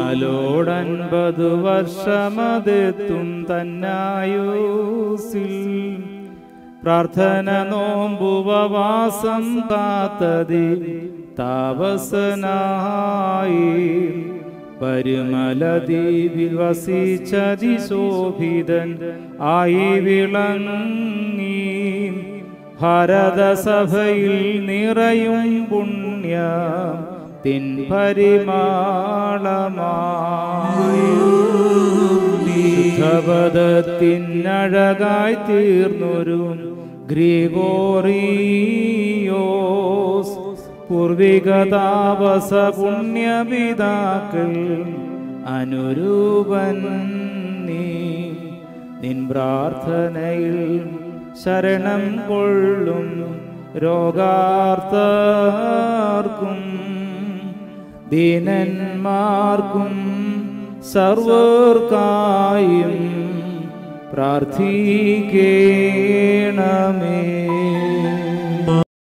തിരുമലോടൻപതു വർഷമതെത്തും തന്നായൂസിൽ പ്രാർത്ഥന നോമ്പുപവാസം കാത്തതി താപസനായി പരുമലദ്വീപിൽ വസിച്ചതി ശോഭിതൻ ആയി വിളങ്ങി ഭാരതസഭയിൽ നിറയും പുണ്യ തിൻ പരിമാളമായിടപദത്തിനഴകായി തീർന്നൊരു ഗ്രിഗോറിയോസ് പൂർവികതാപസ പുണ്യപിതാക്കൾ അനുരൂപൻ നീ നിൻ പ്രാർത്ഥനയിൽ ശരണം കൊള്ളും രോഗാർത്തർക്കും ദീനന്മാർക്കും സർവർക്കായും പ്രാർത്ഥിക്കേണമേ